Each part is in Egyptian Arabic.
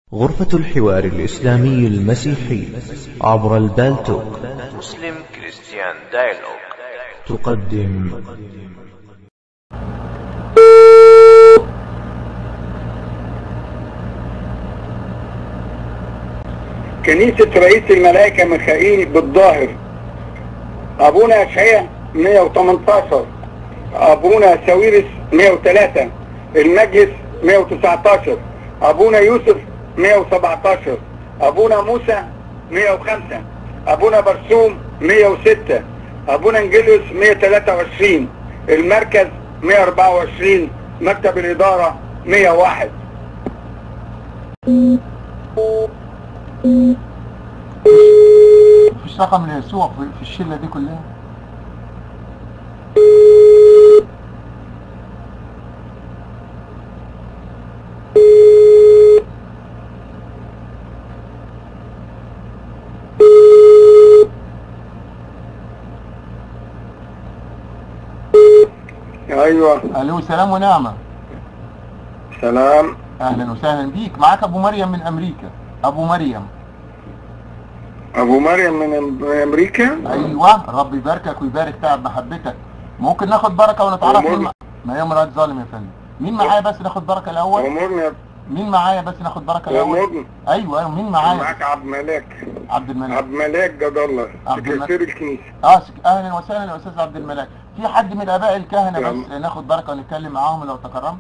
غرفة الحوار الإسلامي المسيحي عبر البالتوك مسلم كريستيان دايلوج تقدم كنيسة رئيس الملائكة ميخائيل بالظاهر أبونا أشعياء 118 أبونا ساويرس 103 المجلس 119 أبونا يوسف 117 أبونا موسى 105 أبونا برسوم 106 أبونا انجليوس 123 المركز 124 مكتب الإدارة 101 مفيش رقم ليسوع في في الشله دي كلها أيوة الو سلام ونعمه سلام اهلا وسهلا بيك معاك ابو مريم من امريكا ابو مريم أبو مريم من أم- من أمريكا ايوه رب يباركك ويبارك تعب محبتك ممكن ناخد بركه ونتعرف أمور. مين مع... ما هي مراد ظالم يا فندم مين معايا بس ناخد بركه الاول أمورني يا مين معايا بس ناخد بركه الاول أمورني ايوه ايوه مين معايا معاك عبد الملاك عبد الملك عبد الملاك جد الله عبد الملاك. سكرتير الكنيسة اه سك- اهلا وسهلا يا استاذ عبد الملاك في حد من اباء الكهنه نعم. بس ناخد بركه ونتكلم معاهم لو تكرمت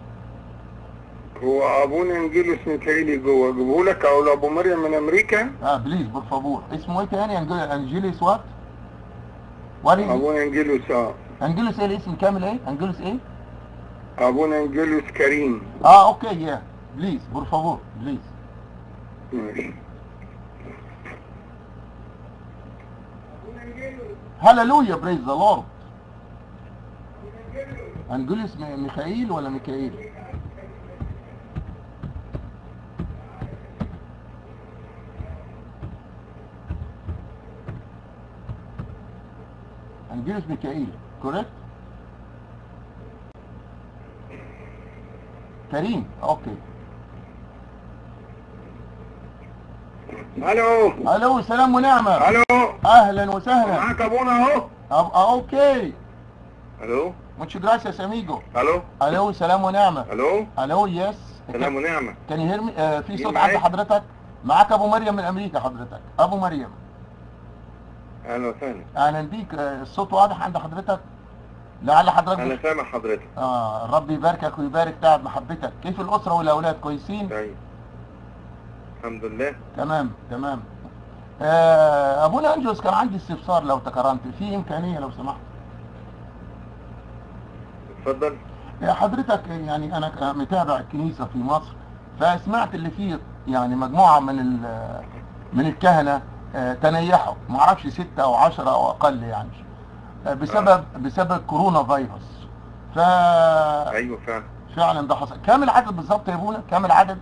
هو أبونا انجيلوس ميكائيلي جوه جيبهولك أو أبو مريم من أمريكا اه بليز بور فابور اسمه ايه تاني أنجل- انجيليس وات وات is- أبونا انجيلوس اه انجيلوس ايه الاسم كامل ايه انجيلوس ايه أبونا انجيلوس كريم اه اوكي يا بليز بور فابور بليز ماشي هللويا بريز ذا لورد انجيلوس م- ميخائيل ولا ميكائيل انجيلوس ميكائيل كوريكت كريم اوكي ألو الو سلام ونعمه ألو اهلا وسهلا معاك أبونا أهو أب... آه، اوكي ألو muchas gracias amigo ألو الو سلام ونعمه ألو الو يس سلام ونعمة كان يهرمي آه في مين صوت معايا؟ عند حضرتك معاك ابو مريم من امريكا حضرتك ابو مريم أهلا وسهلا اهلا بيك آه الصوت واضح عند حضرتك لعل حضرتك أنا سامع حضرتك اه ربي يباركك ويبارك تعب محبتك كيف الاسره والاولاد كويسين طيب الحمد لله تمام تمام آه ابونا انجلوس كان عندي استفسار لو تكرمت في امكانيه لو سمحت اتفضل يا حضرتك يعني انا ك- متابع الكنيسه في مصر فسمعت اللي فيه يعني مجموعه من ال- من الكهنه آه، تنيحوا ما اعرفش ستة او عشرة او اقل يعني آه، بسبب بسبب كورونا فيروس ف أيوه فعلا فعلا ده حصل كام العدد بالظبط يا ابونا كام العدد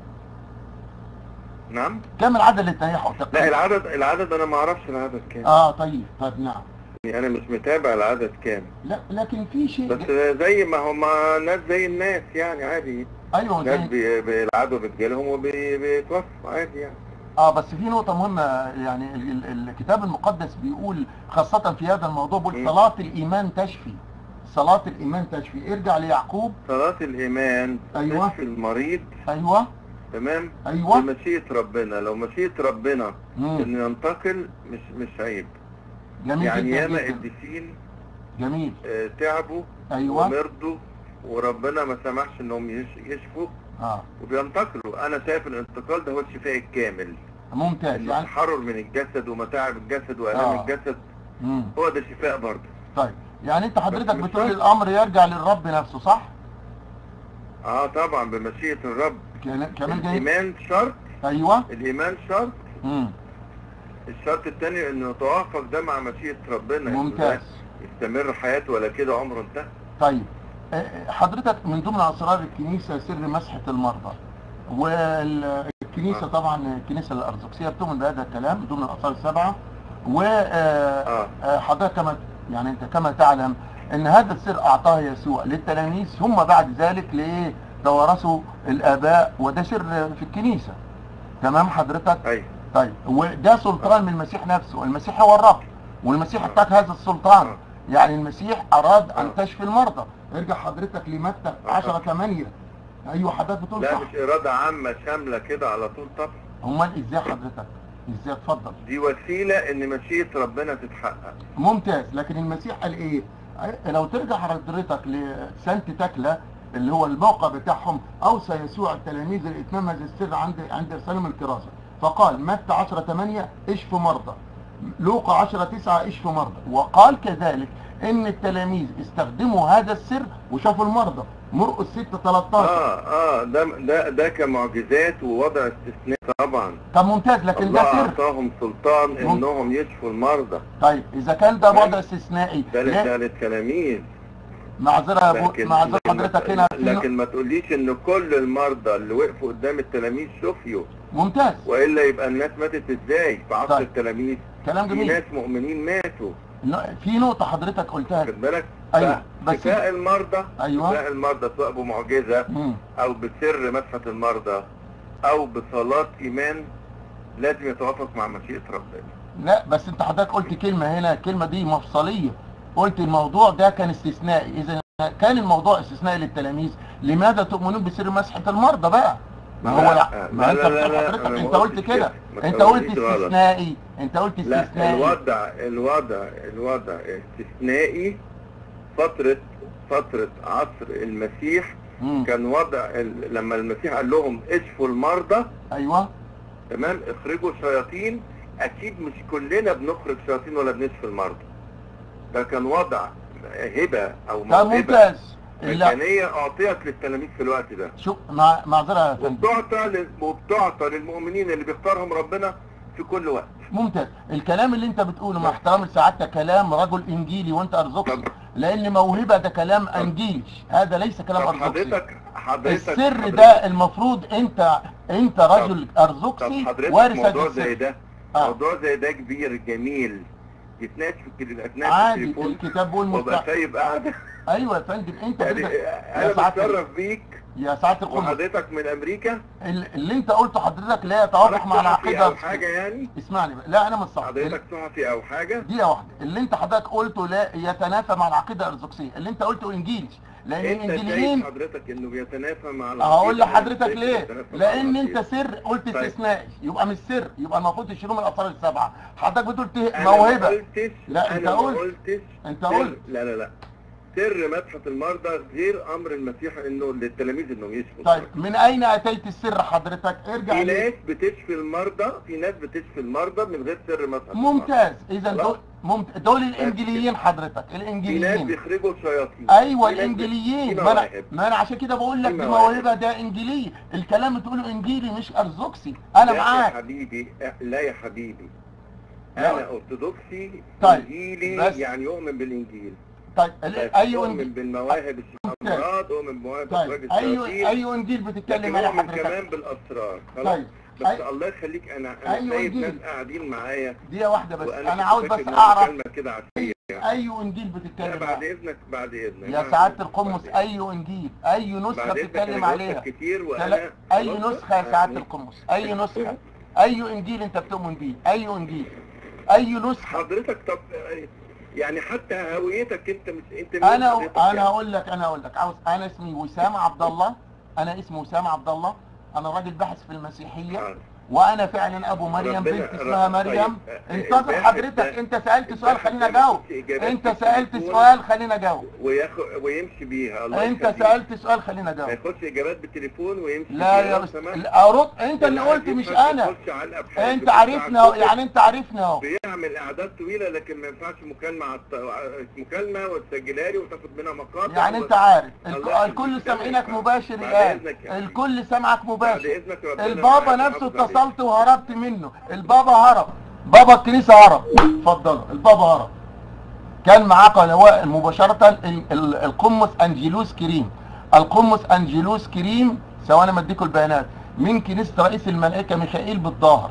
نعم كام العدد اللي تنيحوا لا تقريبا العدد العدد أنا ما أعرفش العدد كام اه طيب طيب نعم يعني أنا مش متابع العدد كام لا لكن في شيء بس زي ما هم ناس زي الناس يعني عادي ايوه ناس زي بي- بالعدو بتجيلهم وبيتوفوا عادي يعني اه بس في نقطة مهمة يعني ال- ال- الكتاب المقدس بيقول خاصة في هذا الموضوع بيقول مم. صلاة الإيمان تشفي صلاة الإيمان تشفي ارجع ليعقوب صلاة الإيمان أيوة. تشفي المريض أيوه تمام أيوه بمشيئة ربنا لو مشيئة ربنا مم. إنه ينتقل مش مش عيب جميل يعني جدا ياما جدا قديسين جميل آه، تعبوا أيوه ومرضوا وربنا ما سمحش انهم يش- يشفوا اه وبينتقلوا انا شايف الانتقال ده هو الشفاء الكامل ممتاز يعني التحرر من الجسد ومتاعب الجسد والام آه. الجسد مم. هو ده شفاء برضه طيب يعني أنت حضرتك بس مش بتقول شرط. الأمر يرجع للرب نفسه صح؟ اه طبعا بمشيئة الرب كان- كمان جاي الايمان شرط أيوه الايمان شرط مم. الشرط الثاني انه يتوافق ده مع مشيئة ربنا إنه ممتاز ده يستمر حياته ولا كده عمره انتهى طيب آه، حضرتك من ضمن اسرار الكنيسه سر مسحه المرضى والكنيسه آه. طبعا الكنيسه الارثوذكسيه بتؤمن بهذا الكلام من ضمن الاسرار السبعه آه. وحضرتك كما يعني انت كما تعلم ان هذا السر اعطاه يسوع للتلاميذ ثم بعد ذلك لايه توارثه الاباء وده سر في الكنيسه تمام حضرتك ايوه طيب وده سلطان من المسيح نفسه المسيح هو الرب والمسيح اداك هذا السلطان آه. يعني المسيح اراد ان آه. تشفي المرضى ارجع حضرتك لمتى 10 8 ايوه حضرتك بتقول لا صح مش اراده عامه شامله كده على طول طب امال ازاي حضرتك ازاي اتفضل دي وسيله ان مشيئه ربنا تتحقق ممتاز لكن المسيح قال ايه لو ترجع حضرتك لسانت تكلا اللي هو الموقع بتاعهم اوصى يسوع التلاميذ لاتمام هذا السر عند عند ارسالهم الكراسه فقال متى 10 8 اشفوا مرضى لوقا 10 9 اشفوا مرضى وقال كذلك ان التلاميذ استخدموا هذا السر وشافوا المرضى مرقس 6 13 اه اه ده ده ده كمعجزات ووضع استثناء طبعا طب ممتاز لكن الله ده سر اعطاهم سلطان مم. انهم يشفوا المرضى طيب اذا كان ده تمام. وضع استثنائي ده ليه؟ ده للتلاميذ معذره يا أبو- لكن معذره لكن ما- حضرتك هنا في لكن ما تقوليش ان كل المرضى اللي وقفوا قدام التلاميذ شفيوا ممتاز والا يبقى الناس ماتت ازاي في عصر طيب. التلاميذ كلام في جميل ناس مؤمنين ماتوا ن- في نقطة حضرتك قلتها خد بالك أيوة، بس- شفاء المرضى أيوة. شفاء المرضى سواء بمعجزه مم. او بسر مسحه المرضى او بصلاه ايمان لازم يتوافق مع مشيئه ربنا لا بس انت حضرتك قلت كلمة هنا الكلمة دي مفصلية قلت الموضوع ده كان استثنائي اذا كان الموضوع استثنائي للتلاميذ لماذا تؤمنون بسر مسحة المرضى بقى ما هو لا، لا ما لا، انت لا، بتقول لا، حضرتك أنا ما انت قلت قلتش كده كده. ما انت قلت تفهمنيش غلط. استثنائي انت قلت لا استثنائي الوضع الوضع الوضع استثنائي فترة فترة عصر المسيح مم. كان وضع ال- لما المسيح قال لهم اشفوا المرضى ايوه تمام اخرجوا الشياطين اكيد مش كلنا بنخرج شياطين ولا بنشفي المرضى ده كان وضع هبة او طب موهبة ممتاز لا مجانية اعطيت للتلاميذ في الوقت ده شو مع معذرة يا فندم وبتعطى لل- وبتعطى للمؤمنين اللي بيختارهم ربنا في كل وقت ممتاز الكلام اللي انت بتقوله مع احترام لسعادتك كلام رجل انجيلي وانت ارزقسي طب- لان موهبة ده كلام انجيلي هذا ليس كلام طب ارزقسي حضرتك حضرتك السر حضرتك- ده المفروض انت انت رجل طب ارزقسي حضرتك وارث هذا موضوع زي السر ده آه. موضوع زي ده كبير جميل يتناقش في التل- يتناقش في عادي التليفون الكتاب بيقول وابقى مستع... سايب قاعدة ايوه يا فندم انت يعني كده انا يا سعادة بتشرف بيك يا سعادة القمر وحضرتك من امريكا ال- اللي انت قلته حضرتك لا يتوافق مع صحفي العقيدة او حاجة يعني اسمعني بقى لا انا مش صح حضرتك صحفي او حاجة دقيقة واحدة اللي انت حضرتك قلته لا يتنافى مع العقيدة الارثوذكسية اللي انت قلته انجيلي لان انت الانجيليين شايف حضرتك انه بيتنافى مع هقول العقيدة؟ لحضرتك ازاي ليه بيتنافى مع لان انت العقيدة؟ سر قلت طيب. استثنائي يبقى مش سر يبقى المفروض تشيلوه من الاسرار السبعه حضرتك بتقول ته- انا ما موهبه قلتش لا، انت انا ما قلت. قلتش انت سر- قلت. لا لا لا سر مدحة المرضى غير امر المسيح انه للتلاميذ انهم يشفوا طيب المرضى. من اين اتيت السر حضرتك ارجع في لي ناس بتشفي المرضى في ناس بتشفي المرضى من غير سر مدحة المرضى. ممتاز اذا خلاص. دول ممت... دول الانجليين حضرتك في ناس الانجليين بيخرجوا الشياطين ايوه في ناس الانجليين في ما انا مواهب. ما انا عشان كده بقول لك في دي مواهب. موهبه ده انجيلي الكلام بتقوله انجيلي مش ارثوذكسي انا لا يا معاك حبيبي لا يا حبيبي لا. انا ارثوذكسي طيب، انجيلي بس- يعني يؤمن بالانجيل طيب ال- بس اي اؤمن انجيل بالمواهب الامراض اؤمن بمواهب اخراج طيب اي الشياطين اي انجيل بتتكلم لكن عليه اؤمن حضرتك كمان بالاسرار خلاص طيب بس أي- الله يخليك انا انا أيوة شايف إنجيل. ناس قاعدين معايا دقيقه واحده بس وانا انا كنت عاوز فاكر بس إنها اعرف كلمه كده عشوائيه اي انجيل لا بتتكلم بعد عليه اذنك بعد اذنك يا بعد سعاده إذنك، القمص بعد إذنك. اي انجيل اي نسخه بعد إذنك بتتكلم أنا عليها جاوبتك كتير لا، وانا اي خلاص نسخه يا بقى، سعاده يعني القمص اي نسخه اي انجيل انت بتؤمن بيه اي انجيل اي نسخه حضرتك طب يعني حتى هويتك انت مش انت مين انا حضرتك انا يعني؟ هقول لك انا هقول لك عاوز انا اسمي وسام عبد الله انا اسمي وسام عبد الله انا راجل باحث في المسيحيه آه. وانا فعلا ابو مريم ربنا- بنت اسمها رب- مريم طيب، آه، انتظر الباحث حضرتك ده- انت سالت سؤال الباحث خلينا ده اجاوب بيخش إجابات انت في سالت التليفون سؤال خلينا اجاوب وياخد ويمشي بيها الله انت يخليك. سالت سؤال خلينا ما اجاوب ياخدش اجابات بالتليفون ويمشي لا بيها يا لو أستاذ سمحت. ارد انت اللي اللي قلت عايز مش يفهم انا يخش على الأبحاث انت بتاع عارفنا اهو الكتب. يعني انت عارفنا اهو بيعمل اعداد طويله لكن ما ينفعش مكالمه على الط- مكالمه وتسجلها لي وتاخد منها مقاطع يعني و- انت عارف الله الك- يخليك. الكل ده ما سامعينك ينفعش. مباشر بعد الان إذنك يا حبيبي. الكل سامعك بعد مباشر اذنك ربنا البابا معاك نفسه ويحافظ عليك. اتصلت وهربت منه البابا هرب بابا الكنيسة هرب اتفضل البابا هرب كان معاه قنوات مباشرة ال- ال- القمص انجيلوس كريم القمص انجيلوس كريم ثواني ما اديكم البيانات من كنيسة رئيس الملائكة ميخائيل بالظاهر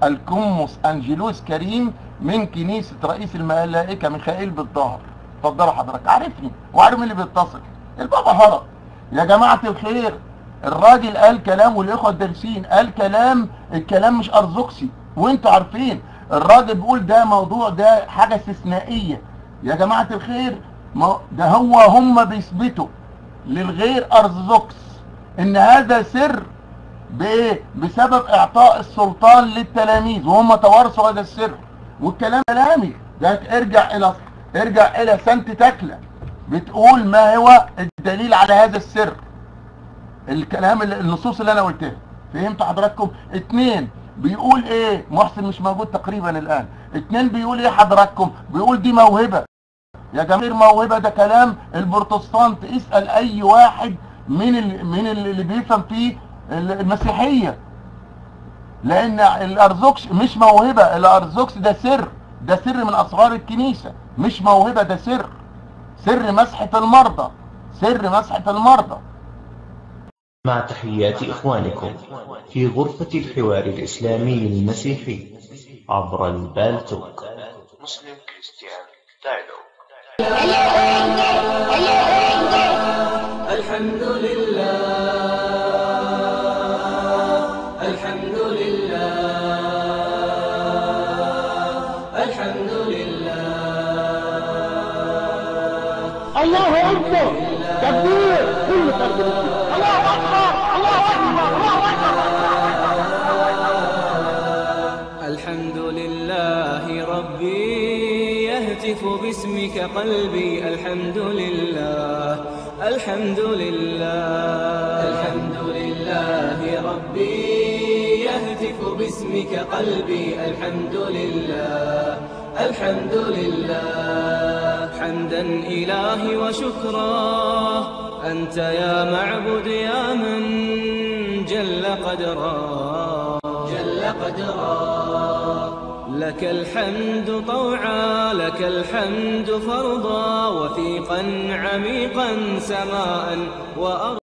القمص انجيلوس كريم من كنيسة رئيس الملائكة ميخائيل بالظاهر اتفضلوا حضرتك عارفني وعارف مين اللي بيتصل البابا هرب يا جماعة الخير الراجل قال كلام والاخوه الدارسين قال كلام الكلام مش ارثوذكسي وانتوا عارفين الراجل بيقول ده موضوع ده حاجه استثنائيه يا جماعه الخير ما ده هو هم بيثبتوا للغير ارثوذكس ان هذا سر بايه بسبب اعطاء السلطان للتلاميذ وهم توارثوا هذا السر والكلام كلامي ده ارجع الى ارجع الى سانت تكله بتقول ما هو الدليل على هذا السر الكلام اللي النصوص اللي انا قلتها فهمت حضراتكم اتنين بيقول ايه محسن مش موجود تقريبا الان اتنين بيقول ايه حضراتكم بيقول دي موهبة يا جماعة موهبة ده كلام البروتستانت اسأل اي واحد من ال... من اللي بيفهم في المسيحية لان الارثوذكس مش موهبة الارثوذكس ده سر ده سر من اسرار الكنيسة مش موهبة ده سر سر مسحة المرضى سر مسحة المرضى مع تحيات إخوانكم في غرفة الحوار الإسلامي المسيحي عبر البالتوك مسلم كريستيان دايلوج الحمد لله الحمد لله الحمد لله الله اكبر تكبير كل فرد مسلم الله اكبر الله اكبر الله اكبر الحمد لله ربي يهتف باسمك قلبي الحمد لله الحمد لله الحمد لله ربي يهتف باسمك قلبي الحمد لله الحمد لله حمدا إلهي وشكرا أنت يا معبد يا من جل قدرا جل قدرا لك الحمد طوعا لك الحمد فرضا وثيقا عميقا سماء وأرضا